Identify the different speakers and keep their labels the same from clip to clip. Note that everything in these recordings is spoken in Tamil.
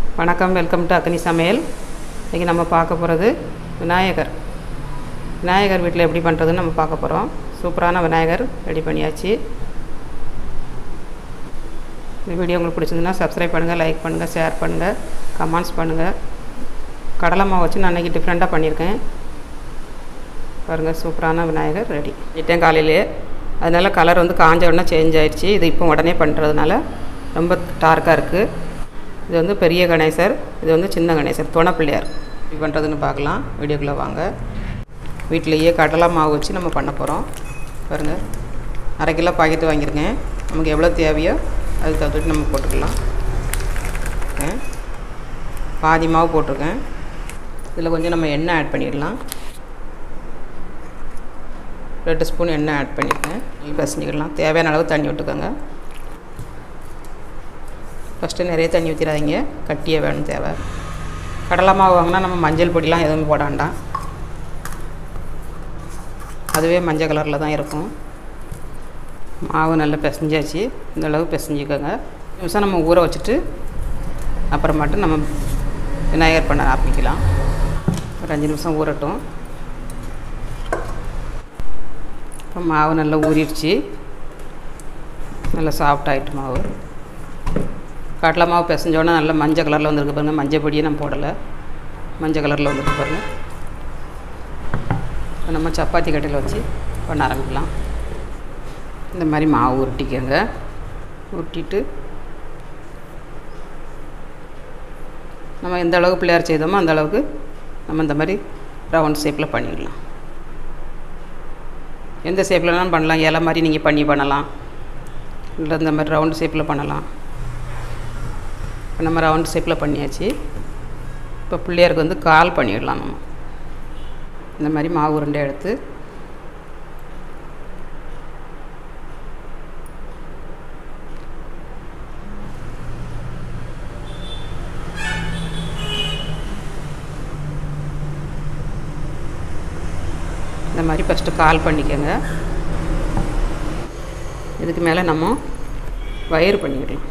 Speaker 1: வணக்கம் வெல்கம் டு அக்னி சமையல் இன்றைக்கி நம்ம பார்க்க போகிறது விநாயகர் விநாயகர் வீட்டில் எப்படி பண்ணுறதுன்னு நம்ம பார்க்க போகிறோம் சூப்பரான விநாயகர் ரெடி பண்ணியாச்சு இந்த வீடியோ உங்களுக்கு பிடிச்சிருந்துன்னா சப்ஸ்கிரைப் பண்ணுங்கள் லைக் பண்ணுங்கள் ஷேர் பண்ணுங்கள் கமெண்ட்ஸ் பண்ணுங்கள் கடலை மாவு வச்சு நான் அன்றைக்கி டிஃப்ரெண்ட்டாக பண்ணியிருக்கேன் பாருங்கள் சூப்பரான விநாயகர் ரெடி இட்டேன் காலையிலே அதனால கலர் வந்து காஞ்ச உடனே சேஞ்ச் ஆயிடுச்சு இது இப்போ உடனே பண்ணுறதுனால ரொம்ப டார்க்காக இருக்குது இது வந்து பெரிய கணேசர் இது வந்து சின்ன கணேசர் துணை பிள்ளையார் எப்படி பண்ணுறதுன்னு பார்க்கலாம் வீடியோக்குள்ளே வாங்க வீட்டிலையே கடலை மாவு வச்சு நம்ம பண்ண போகிறோம் பாருங்கள் அரை கிலோ பாக்கெட் வாங்கியிருக்கேன் நமக்கு எவ்வளோ தேவையோ அதுக்கு தகுந்துட்டு நம்ம போட்டுக்கலாம் ஓகே. பாதி மாவு போட்டிருக்கேன் இதில் கொஞ்சம் நம்ம எண்ணெய் ஆட் பண்ணிடலாம் ரெண்டு ஸ்பூன் எண்ணெய் ஆட் பண்ணியிருக்கேன் பசஞ்சிக்கலாம் தேவையான அளவு தண்ணி விட்டுக்கோங்க ஃபஸ்ட்டு நிறைய தண்ணி ஊற்றிடாதீங்க கட்டியே வேணும் தேவை கடலை மாவு வாங்கினா நம்ம மஞ்சள் பொடிலாம் எதுவும் போட வேண்டாம் அதுவே மஞ்சள் கலரில் தான் இருக்கும் மாவு நல்லா பிசைஞ்சாச்சு இந்த அளவு பிசைஞ்சிக்கோங்க நிமிஷம் நம்ம ஊற வச்சுட்டு அப்புறமாட்டு நம்ம விநாயகர் பண்ண ஆரம்பிக்கலாம் ஒரு அஞ்சு நிமிஷம் ஊறட்டும் இப்போ மாவு நல்லா ஊறிடுச்சு நல்லா சாஃப்ட் ஆகிட்டு மாவு கடலை மாவு பிசைஞ்சோன்னா நல்லா மஞ்சள் கலரில் வந்துருக்கு பாருங்கள் மஞ்சள் பொடியே நம்ம போடலை மஞ்சள் கலரில் வந்துருக்கு பாருங்கள் இப்போ நம்ம சப்பாத்தி கட்டையில் வச்சு பண்ண ஆரம்பிக்கலாம் இந்த மாதிரி மாவு உருட்டிக்கோங்க உருட்டிட்டு நம்ம எந்த அளவுக்கு பிள்ளையார் செய்தோமோ அந்த அளவுக்கு நம்ம இந்த மாதிரி ரவுண்ட் ஷேப்பில் பண்ணிடலாம் எந்த ஷேப்லனாலும் பண்ணலாம் இலை மாதிரி நீங்கள் பண்ணி பண்ணலாம் இல்லை இந்த மாதிரி ரவுண்ட் ஷேப்பில் பண்ணலாம் இப்போ நம்ம ரவுண்ட் ஷேப்பில் பண்ணியாச்சு இப்போ பிள்ளையாருக்கு வந்து கால் பண்ணிடலாம் நம்ம இந்த மாதிரி மாவு உருண்டை எடுத்து இந்த மாதிரி ஃபஸ்ட்டு கால் பண்ணிக்கோங்க இதுக்கு மேலே நம்ம வயர் பண்ணிடலாம்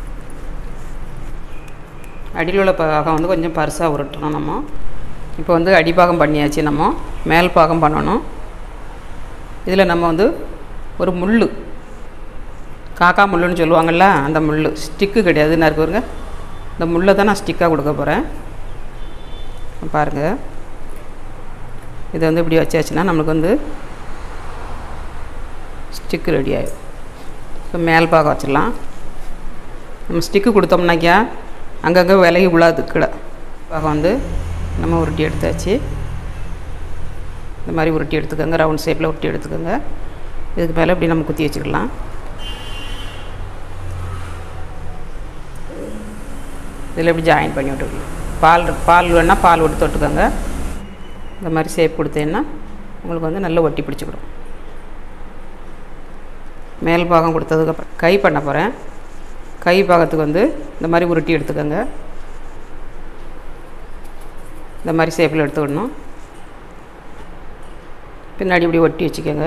Speaker 1: அடியில் உள்ள பாகம் வந்து கொஞ்சம் பருசாக உருட்டணும் நம்ம இப்போ வந்து அடிப்பாகம் பண்ணியாச்சு நம்ம மேல் பாகம் பண்ணணும் இதில் நம்ம வந்து ஒரு முள் காக்கா முள்ளுன்னு சொல்லுவாங்கள்ல அந்த முள் ஸ்டிக்கு கிடையாது என்ன இருக்குங்க இந்த முள்ளை தான் நான் ஸ்டிக்காக கொடுக்க போகிறேன் பாருங்கள் இதை வந்து இப்படி வச்சாச்சுன்னா நம்மளுக்கு வந்து ஸ்டிக்கு ரெடி ஆகிடும் இப்போ மேல் பாகம் வச்சிடலாம் நம்ம ஸ்டிக்கு கொடுத்தோம்னாக்கா அங்கங்கே விலகி விழாது கீழே பாகம் வந்து நம்ம உருட்டி எடுத்தாச்சு இந்த மாதிரி உருட்டி எடுத்துக்கோங்க ரவுண்ட் ஷேப்பில் உருட்டி எடுத்துக்கோங்க இதுக்கு மேலே இப்படி நம்ம குத்தி வச்சுக்கலாம் இதில் இப்படி ஜாயின் பண்ணி விட்டுக்கலாம் பால் பால் வேணால் பால் விட்டு தொட்டுக்கோங்க இந்த மாதிரி ஷேப் கொடுத்தேன்னா உங்களுக்கு வந்து நல்லா ஒட்டி பிடிச்சிக்கிடும் மேல் பாகம் கொடுத்ததுக்கப்புறம் கை பண்ண போகிறேன் கை பாகத்துக்கு வந்து இந்த மாதிரி உருட்டி எடுத்துக்கோங்க இந்த மாதிரி ஷேப்பில் எடுத்துக்கிடணும் பின்னாடி இப்படி ஒட்டி வச்சுக்கோங்க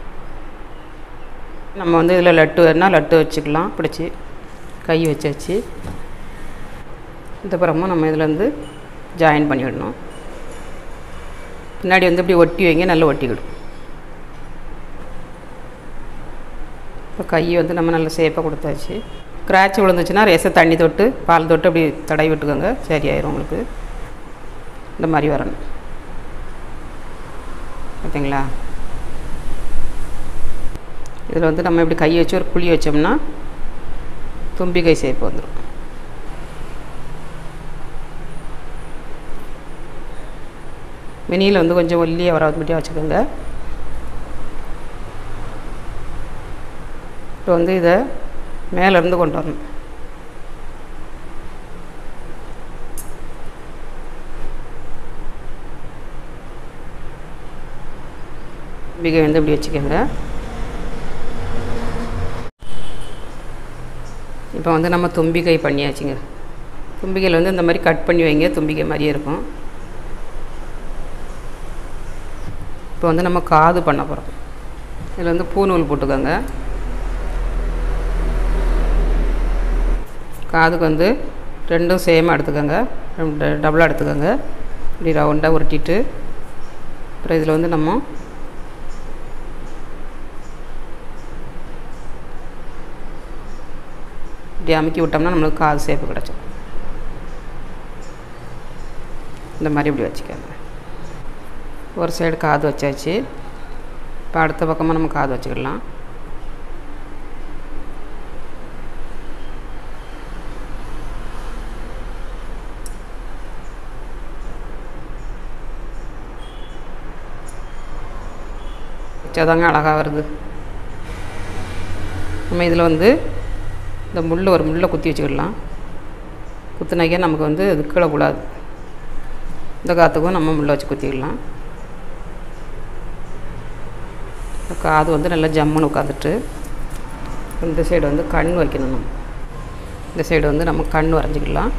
Speaker 1: நம்ம வந்து இதில் லட்டு வேணால் லட்டு வச்சுக்கலாம் பிடிச்சி கை வச்சாச்சு இதுக்கப்புறமா நம்ம இதில் வந்து ஜாயின் பண்ணிவிடணும் பின்னாடி வந்து இப்படி ஒட்டி வைங்க நல்லா ஒட்டிக்கிடும் இப்போ கை வந்து நம்ம நல்ல சேஃபாக கொடுத்தாச்சு கிராச் விழுந்துச்சுன்னா ரேசை தண்ணி தொட்டு பால் தொட்டு அப்படி தடவி விட்டுக்கோங்க சரியாயிரும் உங்களுக்கு இந்த மாதிரி வரணும் பார்த்தீங்களா இதில் வந்து நம்ம இப்படி கை வச்சு ஒரு குழி வச்சோம்னா தும்பி கை சேப்பு வந்துடும் வெனியில் வந்து கொஞ்சம் ஒல்லியாக வர மட்டும் வச்சுக்கோங்க இப்போ வந்து இதை மேலேருந்து கொண்டு வரணும் பிகை வந்து இப்படி வச்சுக்கோங்க இப்போ வந்து நம்ம தும்பிக்கை பண்ணியாச்சுங்க தும்பிக்கையில் வந்து இந்த மாதிரி கட் பண்ணி வைங்க தும்பிக்கை மாதிரியே இருக்கும் இப்போ வந்து நம்ம காது பண்ண போகிறோம் இதில் வந்து பூநூல் போட்டுக்கோங்க காதுக்கு வந்து ரெண்டும் சேமாக எடுத்துக்கோங்க ரெண்டு டபுளாக எடுத்துக்கோங்க இப்படி ரவுண்டாக உருட்டிட்டு அப்புறம் இதில் வந்து நம்ம இப்படி அமுக்கி விட்டோம்னா நம்மளுக்கு காது சேப்பு கிடச்சிடும் இந்த மாதிரி இப்படி வச்சுக்கோங்க ஒரு சைடு காது வச்சாச்சு இப்போ அடுத்த பக்கமாக நம்ம காது வச்சுக்கிடலாம் வச்சாதாங்க அழகாக வருது நம்ம இதில் வந்து இந்த முள் ஒரு முள்ளை குத்தி வச்சுக்கிடலாம் குத்துனாக்கே நமக்கு வந்து அது கீழே கூடாது இந்த காற்றுக்கும் நம்ம முள்ளை வச்சு குத்திக்கலாம் காது வந்து நல்லா ஜம்முன்னு உட்காந்துட்டு இந்த சைடு வந்து கண் வைக்கணும் நம்ம இந்த சைடு வந்து நம்ம கண் வரைஞ்சிக்கலாம்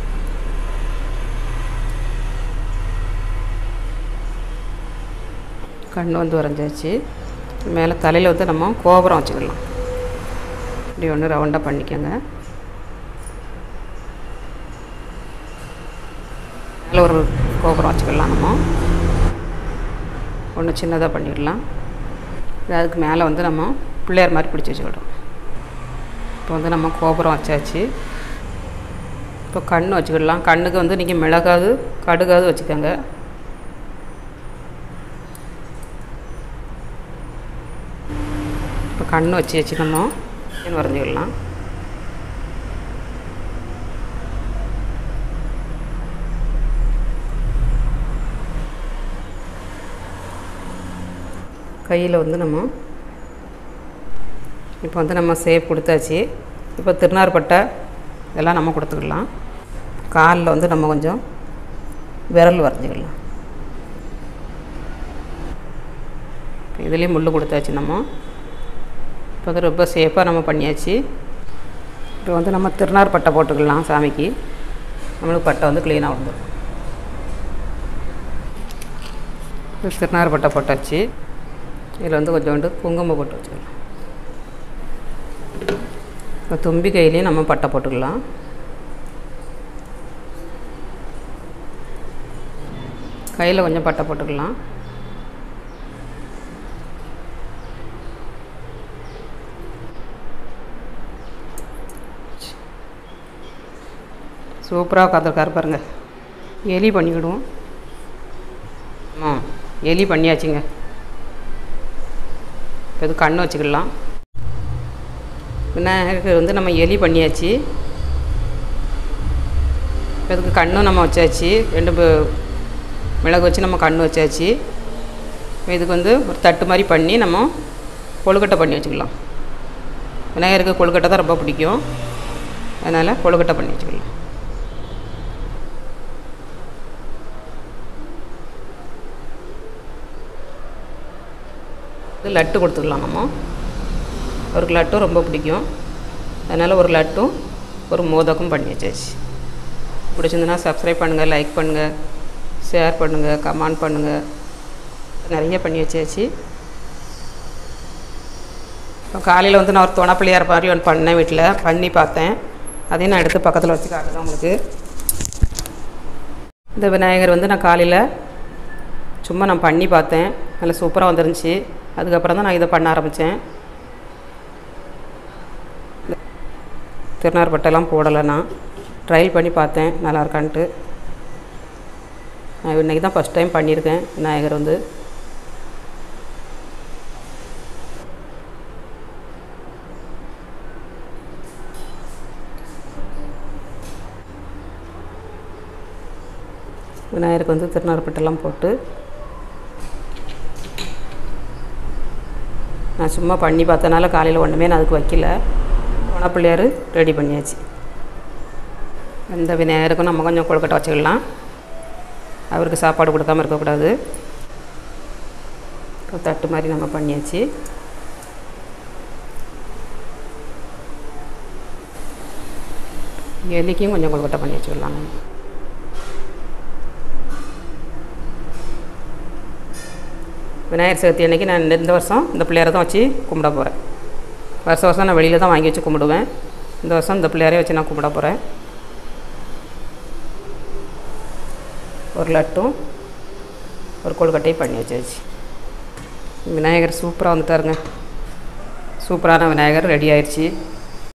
Speaker 1: கண் வந்து வரைஞ்சாச்சு மேலே தலையில் வந்து நம்ம கோபுரம் வச்சுக்கலாம் இப்படி ஒன்று ரவுண்டாக பண்ணிக்கோங்க மேலே ஒரு கோபுரம் வச்சுக்கலாம் நம்ம ஒன்று சின்னதாக பண்ணிடலாம் அதுக்கு மேலே வந்து நம்ம பிள்ளையார் மாதிரி பிடிச்சி வச்சுக்கிட்டோம் இப்போ வந்து நம்ம கோபுரம் வச்சாச்சு இப்போ கண் வச்சுக்கிடலாம் கண்ணுக்கு வந்து நீங்கள் மிளகாது கடுகாது வச்சுக்கோங்க இப்போ கண் வச்சு வச்சு நம்ம வரைஞ்சிக்கலாம் கையில் வந்து நம்ம இப்போ வந்து நம்ம சேப் கொடுத்தாச்சு இப்போ திருநார்பட்டை இதெல்லாம் நம்ம கொடுத்துக்கலாம் காலில் வந்து நம்ம கொஞ்சம் விரல் வரைஞ்சிக்கலாம் இதுலேயும் முள் கொடுத்தாச்சு நம்ம இப்போ வந்து ரொம்ப சேஃபாக நம்ம பண்ணியாச்சு இப்போ வந்து நம்ம திருநார் பட்டை போட்டுக்கலாம் சாமிக்கு நம்மளுக்கு பட்டை வந்து க்ளீனாக வந்துடும் திருநார் பட்டை போட்டாச்சு இதில் வந்து கொஞ்சோண்டு குங்குமம் போட்டு வச்சுக்கலாம் இப்போ தும்பி கையிலையும் நம்ம பட்டை போட்டுக்கலாம் கையில் கொஞ்சம் பட்டை போட்டுக்கலாம் சூப்பராக உட்காந்துருக்காரு பாருங்கள் எலி பண்ணிக்கிடுவோம் ஆ எலி பண்ணியாச்சுங்க இப்போ இது கண் வச்சுக்கிடலாம் விநாயகருக்கு வந்து நம்ம எலி பண்ணியாச்சு இப்போ இதுக்கு கண்ணும் நம்ம வச்சாச்சு ரெண்டு ப- மிளகு வச்சு நம்ம கண் வச்சாச்சு இப்போ இதுக்கு வந்து ஒரு தட்டு மாதிரி பண்ணி நம்ம கொழுக்கட்டை பண்ணி வச்சுக்கலாம் விநாயகருக்கு கொழுக்கட்டை தான் ரொம்ப பிடிக்கும் அதனால் கொழுக்கட்டை பண்ணி வச்சுக்கலாம் இது லட்டு கொடுத்துக்கலாம் நம்ம அவருக்கு லட்டும் ரொம்ப பிடிக்கும் அதனால் ஒரு லட்டும் ஒரு மோதகம் பண்ணி வச்சாச்சு பிடிச்சிருந்துன்னா சப்ஸ்கிரைப் பண்ணுங்கள் லைக் பண்ணுங்கள் ஷேர் பண்ணுங்கள் கமெண்ட் பண்ணுங்கள் நிறைய பண்ணி வச்சாச்சு இப்போ காலையில் வந்து நான் ஒரு துணை பிள்ளையார் மாதிரி ஒன்று பண்ணேன் வீட்டில் பண்ணி பார்த்தேன் அதையும் நான் எடுத்து பக்கத்தில் வச்சு காட்டுறேன் உங்களுக்கு இந்த விநாயகர் வந்து நான் காலையில் சும்மா நான் பண்ணி பார்த்தேன் நல்லா சூப்பராக வந்துருந்துச்சு அதுக்கப்புறம் தான் நான் இதை பண்ண ஆரம்பித்தேன் திருநார்பட்டெல்லாம் போடலை நான் ட்ரையல் பண்ணி பார்த்தேன் நல்லா இருக்கான்ட்டு நான் இன்றைக்கி தான் ஃபஸ்ட் டைம் பண்ணியிருக்கேன் விநாயகர் வந்து விநாயகருக்கு வந்து திருநார்பட்டெல்லாம் போட்டு நான் சும்மா பண்ணி பார்த்தனால காலையில் ஒன்றுமே நான் அதுக்கு வைக்கல பிள்ளையார் ரெடி பண்ணியாச்சு இந்த விநாயகருக்கும் நம்ம கொஞ்சம் கொழுக்கட்டை வச்சுக்கலாம் அவருக்கு சாப்பாடு கொடுக்காம இருக்கக்கூடாது ஒரு தட்டு மாதிரி நம்ம பண்ணியாச்சு எலிக்கும் கொஞ்சம் கொழுக்கட்டை பண்ணி வச்சுக்கலாம் நம்ம விநாயகர் சதுர்த்தி அன்னைக்கு நான் இந்த- இந்த வருஷம் இந்த பிள்ளையாரை தான் வச்சு கும்பிட போகிறேன் வருஷம் வருஷம் நான் வெளியில் தான் வாங்கி வச்சு கும்பிடுவேன் இந்த வருஷம் இந்த பிள்ளையாரே வச்சு நான் கும்பிட போகிறேன் ஒரு லட்டும் ஒரு கொழுக்கட்டையும் பண்ணி வச்சாச்சு விநாயகர் சூப்பராக வந்துட்டாருங்க சூப்பரான விநாயகர் ரெடி ஆயிடுச்சு